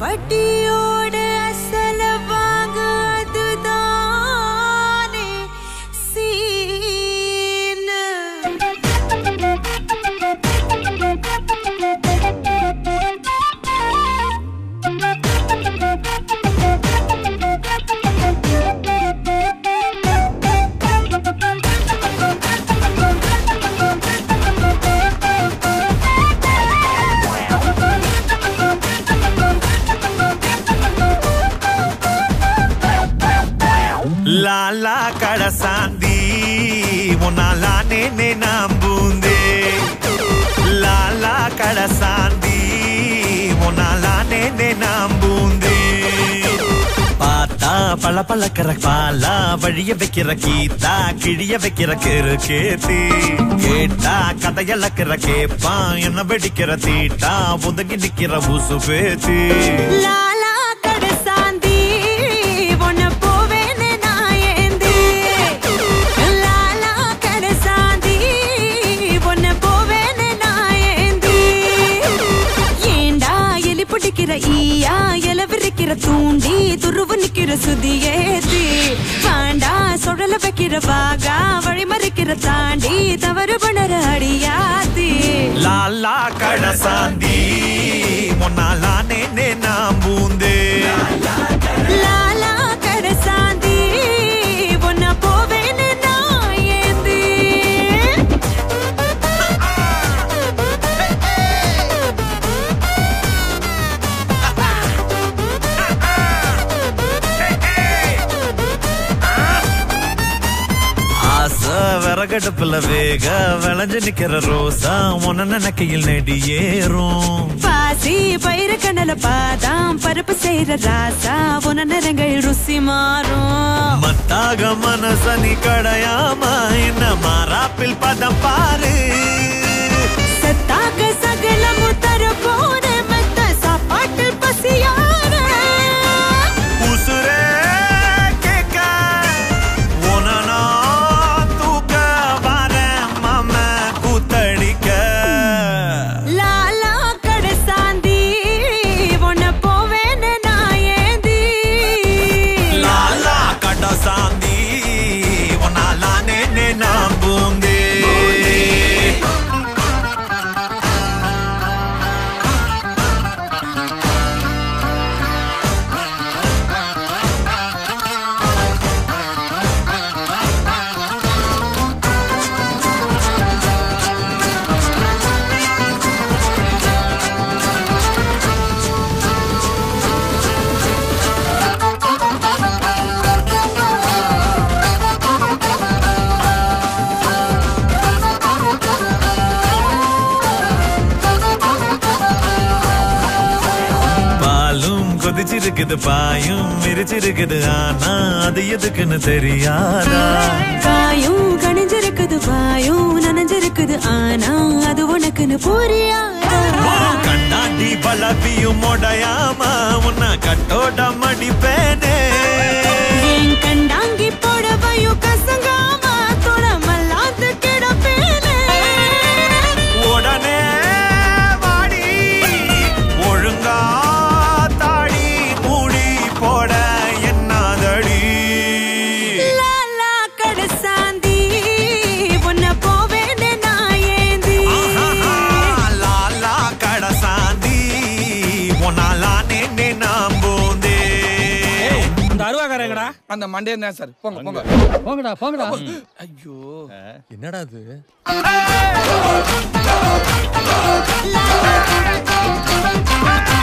வட்டியோட அசல வாங்க அதுதானே சீனு லாலா கடசாந்தி உன்னாலா நேனே நம்புந்தே லாலா கடசாந்தி உன்னாலா நேனே நம்புந்தே பார்த்தா பல பழக்கிற பாலா வழிய வைக்கிற கீதா கிழிய வைக்கிற கிரு கேத்தி கேட்டா கதையளக்கிற கேப்பான் என்ன வெடிக்கிற தீட்டா ஒதுங்கி நிக்கிற ஊசு பேத்தி லாலா கடசாந்தி உன்னை போவேன்னு நான் ஏந்தி லாலா கடசாந்தி உன்னை போவேன்னு நான் ஏந்தி ஏண்டா எலி பிடிக்கிற ஈயா எல விரிக்கிற தூண்டி துருவு நிக்கிற சுதியேத்தி வாண்டா சுழல வைக்கிற வாகா வழி மறிக்கிற தாண்டி தவறு பண்ணற அடியாத்தி லாலா கடசாந்தி முன்னாலா நேனே நம்புந்தே லாலா கடசாந்தி உன்னை போவேன்னு நான் ஏந்தி ஆசை விறகடுப்புல வேக விளைஞ்சு நிக்கிற ரோசா உன நினைக்கையில் நெடியேறும் பாசி பயிறு கண்ணல பாதாம் பருப்பு செய்யற ராசா உன நிறங்கள் ருசி மாறும் மத்தாக மனசனி கடையாம என்ன மாறாப்பில் பதம் பாரு செத்தாக சகலமும் தர போன மெத்த சாப்பாட்டில் பசியான உசுரே கேட்க உன நான் தூக்க வரேன் மாம கூத்தடிக்க லாலா கடசாந்தி உன்னை போவேன்னு நான் ஏந்தி லாலா கடசாந்தி உன்னாலா நேனே நம்புந்தே பாலும் கொதிச்சிருக்குது பாயும் மிரிச்சிருக்குது ஆனா அது எதுக்குன்னு தெரியாதா காயும் கணிஞ்சிருக்குது வாயும் நனைஞ்சிருக்குது ஆனா அது உனக்குன்னு புரியாதா கண்ணாடி பலப்பியும் உடையாம உன்னை கட்டோட மடிப்பேனே என் கண்டாங்கி புடவையும் கசங்காம தொடமல்லாது கிடப்பேனே உடனே வாடி ஒழுங்கா தாடி மூடி போட என்னாதடி லாலா கடசாந்தி உன்னை போவேன்னு நான் ஏந்தி ஆஹாஹா, லாலா கடசாந்தி உன்னாலா நேனே நம்புந்தே இந்த அருவாக்காரங்கடா அந்த மண்டே தான் சார் போங்க போங்க போங்கடா போங்கடா ஐயோ என்னடா இது லாலா